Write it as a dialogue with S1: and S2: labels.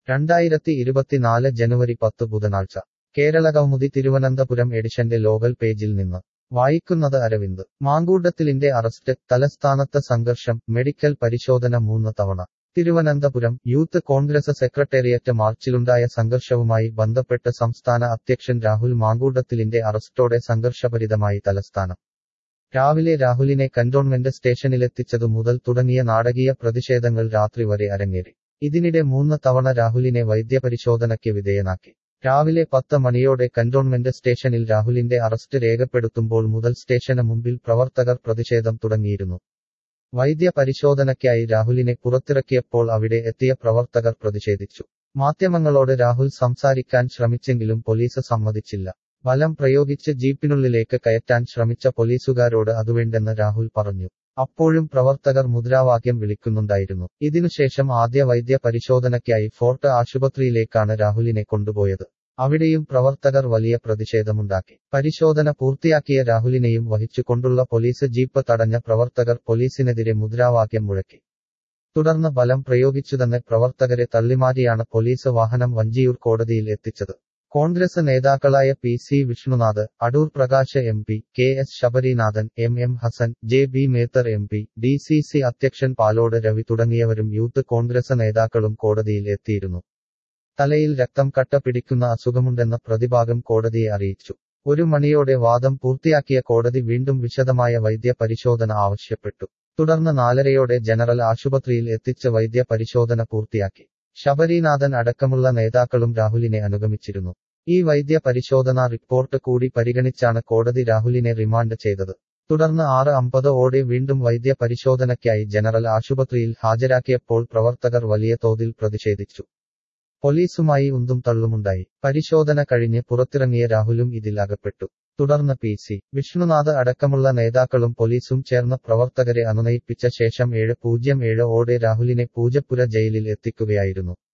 S1: രണ്ടായിരത്തി ഇരുപത്തിനാല് ജനുവരി പത്ത് ബുധനാഴ്ച കേരളകൗമുദി തിരുവനന്തപുരം എഡിഷന്റെ ലോകൽ പേജിൽ നിന്ന് വായിക്കുന്നത് അരവിന്ദ് മാങ്കൂട്ടത്തിലിന്റെ അറസ്റ്റ് തലസ്ഥാനത്ത് സംഘർഷം മെഡിക്കൽ പരിശോധന മൂന്ന് തവണ തിരുവനന്തപുരം യൂത്ത് കോൺഗ്രസ് സെക്രട്ടേറിയറ്റ് മാർച്ചിലുണ്ടായ സംഘർഷവുമായി ബന്ധപ്പെട്ട് സംസ്ഥാന അധ്യക്ഷൻ രാഹുൽ മാങ്കൂട്ടത്തിലിന്റെ അറസ്റ്റോടെ സംഘർഷഭരിതമായി തലസ്ഥാനം രാവിലെ രാഹുലിനെ കന്റോൺമെന്റ് സ്റ്റേഷനിലെത്തിച്ചതു മുതൽ തുടങ്ങിയ നാടകീയ പ്രതിഷേധങ്ങൾ രാത്രി വരെ അരങ്ങേറി ഇതിനിടെ മൂന്ന് തവണ രാഹുലിനെ വൈദ്യപരിശോധനയ്ക്ക് വിധേയനാക്കി രാവിലെ പത്ത് മണിയോടെ കന്റോൺമെന്റ് സ്റ്റേഷനിൽ രാഹുലിന്റെ അറസ്റ്റ് രേഖപ്പെടുത്തുമ്പോൾ മുതൽ സ്റ്റേഷന് മുമ്പിൽ പ്രവർത്തകർ പ്രതിഷേധം തുടങ്ങിയിരുന്നു വൈദ്യ പരിശോധനയ്ക്കായി രാഹുലിനെ പുറത്തിറക്കിയപ്പോൾ അവിടെ എത്തിയ പ്രവർത്തകർ പ്രതിഷേധിച്ചു മാധ്യമങ്ങളോട് രാഹുൽ സംസാരിക്കാൻ ശ്രമിച്ചെങ്കിലും പോലീസ് സമ്മതിച്ചില്ല ബലം പ്രയോഗിച്ച് ജീപ്പിനുള്ളിലേക്ക് കയറ്റാൻ ശ്രമിച്ച പോലീസുകാരോട് അതുവേണ്ടെന്ന് രാഹുൽ പറഞ്ഞു അപ്പോഴും പ്രവർത്തകർ മുദ്രാവാക്യം വിളിക്കുന്നുണ്ടായിരുന്നു ഇതിനുശേഷം ആദ്യ വൈദ്യ പരിശോധനയ്ക്കായി ഫോർട്ട് ആശുപത്രിയിലേക്കാണ് രാഹുലിനെ കൊണ്ടുപോയത് അവിടെയും പ്രവർത്തകർ വലിയ പ്രതിഷേധമുണ്ടാക്കി പരിശോധന പൂർത്തിയാക്കിയ രാഹുലിനെയും വഹിച്ചുകൊണ്ടുള്ള പോലീസ് ജീപ്പ് തടഞ്ഞ പ്രവർത്തകർ പോലീസിനെതിരെ മുദ്രാവാക്യം മുഴക്കി തുടർന്ന് ബലം പ്രയോഗിച്ചുതന്നെ പ്രവർത്തകരെ തള്ളിമാറ്റിയാണ് പോലീസ് വാഹനം വഞ്ചിയൂർ കോടതിയിൽ എത്തിച്ചത് കോൺഗ്രസ് നേതാക്കളായ P C Vishnunath Adoor Prakash M P K S Sabarinathan M M Hassan J B Mathar M P D C C അധ്യക്ഷൻ പാലോട് രവി തുടങ്ങിയവരും യൂത്ത് കോൺഗ്രസ് നേതാക്കളും കോടതിയിൽ എത്തിയിരുന്നു തലയിൽ രക്തം കട്ട പിടിക്കുന്ന അസുഖമുണ്ടെന്ന പ്രതിഭാഗം കോടതിയെ അറിയിച്ചു ഒരു മണിയോടെ വാദം പൂർത്തിയാക്കിയ കോടതി വീണ്ടും വിശദമായ വൈദ്യ പരിശോധന ആവശ്യപ്പെട്ടു തുടർന്ന് നാലരയോടെ ജനറൽ ആശുപത്രിയിൽ എത്തിച്ച് വൈദ്യ പരിശോധന പൂർത്തിയാക്കി ശബരിനാഥൻ അടക്കമുള്ള നേതാക്കളും രാഹുലിനെ അനുഗമിച്ചിരുന്നു ഈ വൈദ്യ പരിശോധനാ റിപ്പോർട്ട് കൂടി പരിഗണിച്ചാണ് കോടതി രാഹുലിനെ റിമാൻഡ് ചെയ്തത് തുടർന്ന് ആറ് അമ്പത് ഓടെ വീണ്ടും വൈദ്യ പരിശോധനയ്ക്കായി ജനറൽ ആശുപത്രിയിൽ ഹാജരാക്കിയപ്പോൾ പ്രവർത്തകർ വലിയ തോതിൽ പ്രതിഷേധിച്ചു പോലീസുമായി ഉന്തും തള്ളുമുണ്ടായി പരിശോധന കഴിഞ്ഞ് പുറത്തിറങ്ങിയ രാഹുലും ഇതിൽ അകപ്പെട്ടു തുടർന്ന് പി സി വിഷ്ണുനാഥ് അടക്കമുള്ള നേതാക്കളും പോലീസും ചേർന്ന് പ്രവർത്തകരെ അനുനയിപ്പിച്ച ശേഷം ഏഴ് പൂജ്യം ഏഴ് ഓടെ രാഹുലിനെ പൂജപ്പുര ജയിലിൽ എത്തിക്കുകയായിരുന്നു